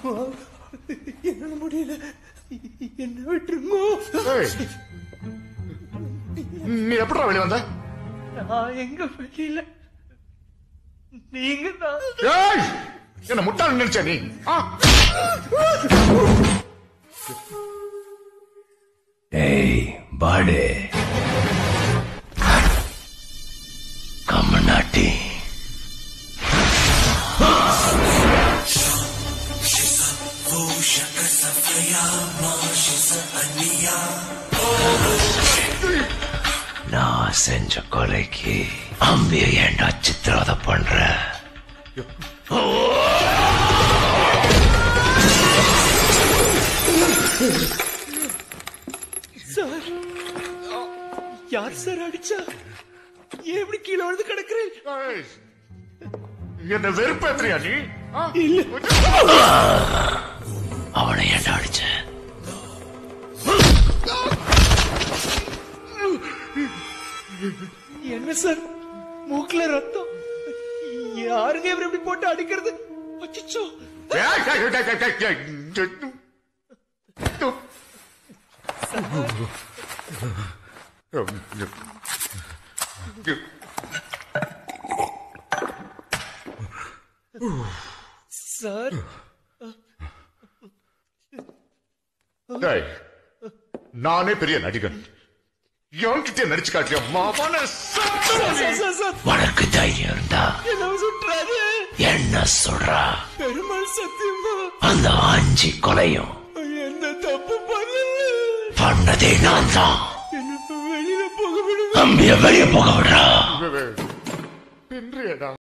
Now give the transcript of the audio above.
என்னால முடியல என்ன விட்டுருங்கோ ஏய், நீ எப்படா வெளிய வந்த நான் எங்க வெளியில நீங்க தான் ஏய் என்ன முட்டாள் நினைச்ச நீ ஆ? ஏய் பாடு கம்மநாட்டி நான் செஞ்ச கொலைக்கு அம்பிய ஏன்டா சித்திரவதை பண்ற சார் யார் சார் அடிச்சா ஏன் இப்படி கீழே விழுந்து கிடக்குறேன் ஏய், என்ன வெறுப்பேத்துறியா நீ ஆ? அவனை ஏன்டா அடிச்ச என்ன சார் மூக்குல ரத்தம் யாருங்க இவர் இப்படி போட்டு அடிக்கிறது அச்சச்சோ ஏய், ஏய், ஏய், ஏய், ஏய், ஏய். சார் டேய், நானே பெரிய நடிகன் என்கிட்ட நடிச்சு காட்டிய மாவான சார், சார், சார், உனக்கு தைரியம் இருந்தா என்ன சுற்றாரு என்ன சொல்றா பெருமாள் சத்தியமா அந்த அஞ்சு கொலையும் எந்த தப்பு பண்ணல பண்ணதே நான் தான் என்ன வெளியில போக விடுங்க அம்பிய வெளிய போக விடுறா பின்றியடா